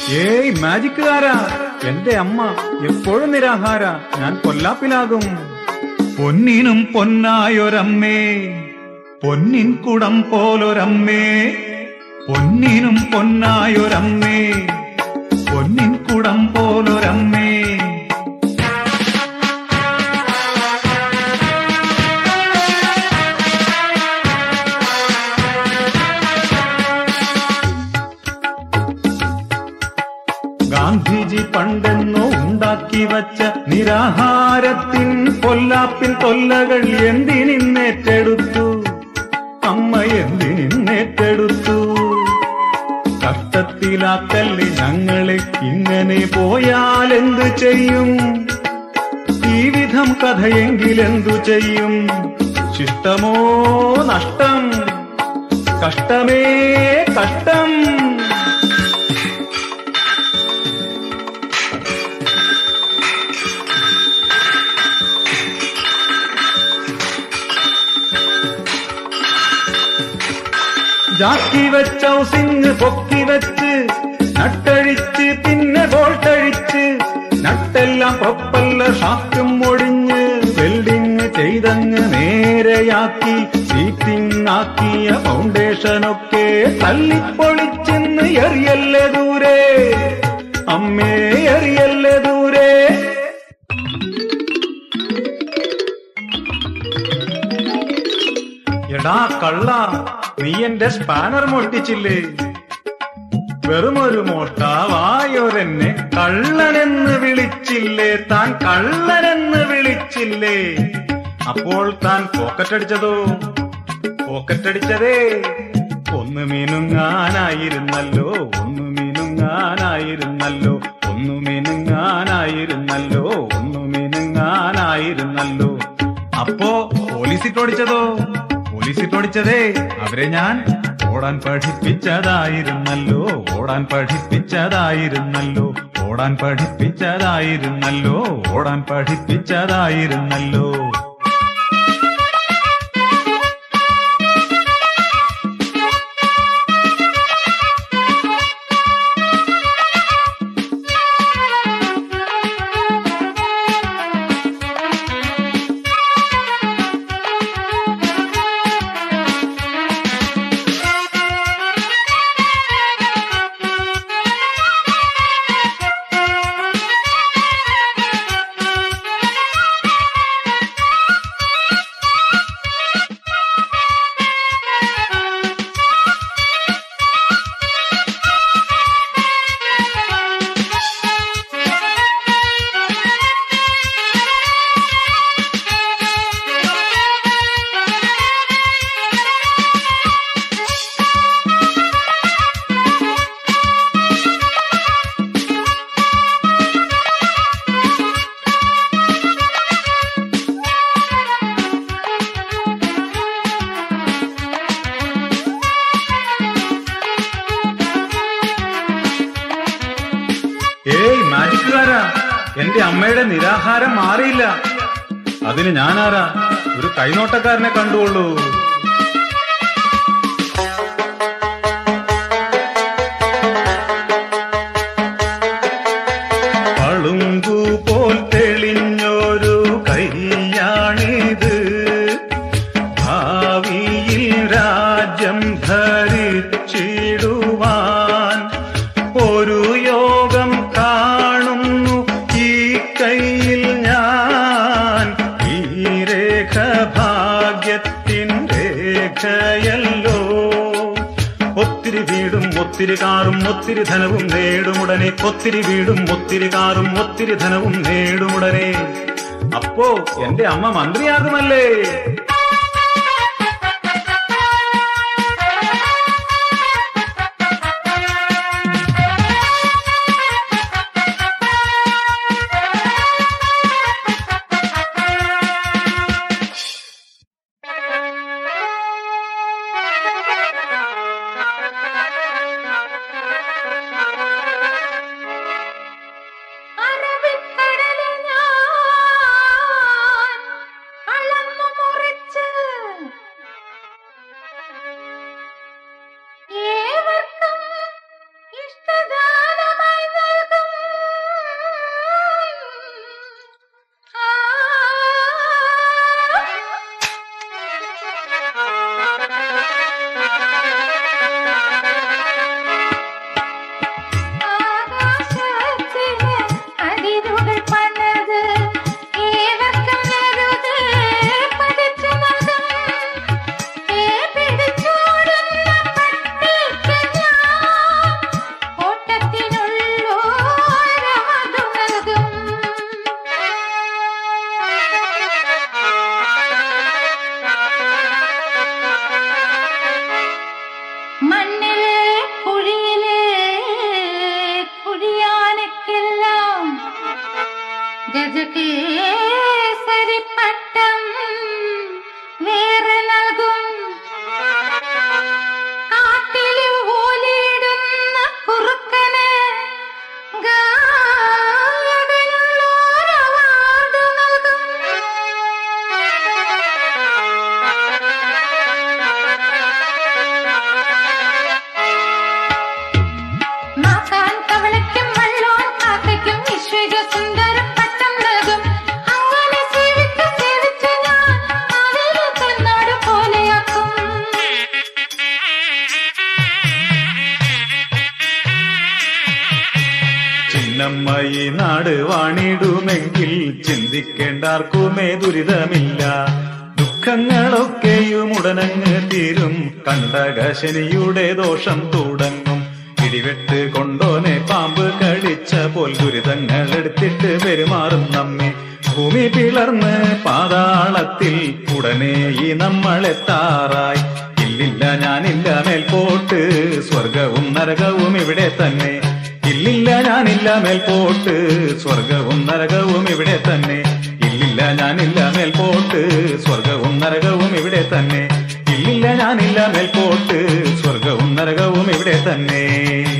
ഏയ് മാജിക്കുകാരാ എന്റെ അമ്മ എപ്പോഴും നിരാഹാര ഞാൻ കൊല്ലാപ്പിലാകും പൊന്നിനും പൊന്നായൊരമ്മേ പൊന്നിൻ കുടം പോലൊരമ്മേ പൊന്നിനും പൊന്നായൊരമ്മേ പൊന്നിൻ കുടം പോലൊരമ്മേ ഗാന്ധിജി പണ്ടെന്നോ ഉണ്ടാക്കി വച്ച നിരാഹാരത്തിൻ പൊല്ലാപ്പിൻ കൊല്ലകൾ എന്തിനിന്നേറ്റെടുത്തു അമ്മ എന്തിനിന്നേറ്റെടുത്തു കഷ്ടത്തിലാക്കല്ലേ ഞങ്ങളെ ഇങ്ങനെ പോയാൽ എന്തു ചെയ്യും ഈ വിധം കഥയെങ്കിൽ എന്തു ചെയ്യും ശിഷ്ടമോ നഷ്ടം കഷ്ടമേ കഷ്ടം ജാക്കി വെച്ച ഹൗസിങ് പൊക്കി വെച്ച് നട്ടഴിച്ച് പിന്നെ ബോൾട്ടഴിച്ച് നട്ടെല്ലാം പ്രൊപ്പല്ല ഷാക്കും ഒടിഞ്ഞ് വെൽഡിങ് ചെയ്തങ്ങ് നേരെയാക്കി സീറ്റിംഗ് ആക്കിയ ഫൗണ്ടേഷനൊക്കെ തല്ലിപ്പൊളിച്ചെന്ന് എറിയല്ലേ ദൂരെ അമ്മേ എറിയല്ലേ ദൂരെ എടാ കള്ള നീ എന്റെ സ്പാനർ മോഷ്ടിച്ചില്ലേ വെറുമൊരു മോഷ്ടാവായോരെന്നെ കള്ളനെന്ന് വിളിച്ചില്ലേ താൻ കള്ളനെന്ന് വിളിച്ചില്ലേ അപ്പോൾ താൻ പോക്കറ്റടിച്ചതോ പോക്കറ്റടിച്ചതേ ഒന്ന് മിനുങ്ങാനായിരുന്നല്ലോ ഒന്ന് മിനുങ്ങാനായിരുന്നല്ലോ ഒന്ന് മിനുങ്ങാനായിരുന്നല്ലോ ഒന്ന് മിനുങ്ങാനായിരുന്നല്ലോ അപ്പോ പോലീസിട്ടോടിച്ചതോ പോലീസിട്ടോടിച്ചതേ അവരെ ഞാൻ ഓടാൻ പഠിപ്പിച്ചതായിരുന്നല്ലോ ഓടാൻ പഠിപ്പിച്ചതായിരുന്നല്ലോ ഓടാൻ പഠിപ്പിച്ചതായിരുന്നല്ലോ ഓടാൻ പഠിപ്പിച്ചതായിരുന്നല്ലോ ഏയ് മാജിക്കുകാരാ എന്റെ അമ്മയുടെ നിരാഹാരം മാറിയില്ല അതിന് ഞാനാരാ ഒരു കൈനോട്ടക്കാരനെ കണ്ടുകൊള്ളൂ പളുങ്കു പോൽ തെളിഞ്ഞൊരു കൈയാണിത് ഭാവിയിൽ രാജ്യം ധരിച്ചിടുവാൻ ഒരു യോഗം കാണുന്നു ഈ കയ്യിൽ ഞാൻ ഈ രേഖ ഭാഗ്യത്തിൻ രേഖയല്ലോ ഒത്തിരി വീടും ഒത്തിരി കാറും ഒത്തിരി ധനവും നേടുമുടനെ ഒത്തിരി വീടും ഒത്തിരി കാറും ഒത്തിരി ധനവും നേടുമുടനെ അപ്പോ എന്റെ അമ്മ മന്ത്രിയാകുമല്ലേ അറബിക്കടലിൽ ഞാൻ അളന്നു മുറിച്ച ഗജകേസരി പട്ടം വേറെ നൽകും കാട്ടില് ഓലിയിടുന്ന കുറുക്കന് ഗായകനുള്ളൊരു അവാർഡ് നൽകും മാക്കാൻ തവളയ്ക്കും വള്ളോൻ കാക്കയ്ക്കും ഈശ്വര സുന്ദര പട്ടം നൽകും അങ്ങനെ സേവിച്ച് സേവിച്ച് ഞാൻ നാവിലെ തന്നാട് പോലെയാക്കും ചിന്നമ്മയി നാട് വാണിടുമെങ്കിൽ ചിന്തിക്കേണ്ടാർക്കുമേ ദുരിതമില്ല ദുഃഖങ്ങളൊക്കെയും ഉടനങ്ങ് തീരും കണ്ടകശനിയുടെ ദോഷം തുടങ്ങും ഇടിവെട്ട് കൊണ്ടോനെ പാമ്പ് കടിച്ച പോൽ ദുരിതങ്ങൾ എടുത്തിട്ട് പെരുമാറും നമ്മെ ഭൂമി പിളർന്ന് പാതാളത്തിൽ ഉടനെ ഈ നമ്മളെത്താറായി ഇല്ലില്ല ഞാനില്ല മേൽപോട്ട് സ്വർഗവും നരകവും ഇവിടെ തന്നെ ഇല്ലില്ല ഞാനില്ല മേൽപോട്ട് സ്വർഗവും നരകവും ഇവിടെ തന്നെ ഇല്ലില്ല ഞാനില്ല മേൽപോട്ട് സ്വർഗവും നരകവും ഇവിടെ തന്നെ ഇല്ലില്ല ഞാനില്ല മേൽപോട്ട് സ്വർഗവും നരകവും ഇവിടെ തന്നെ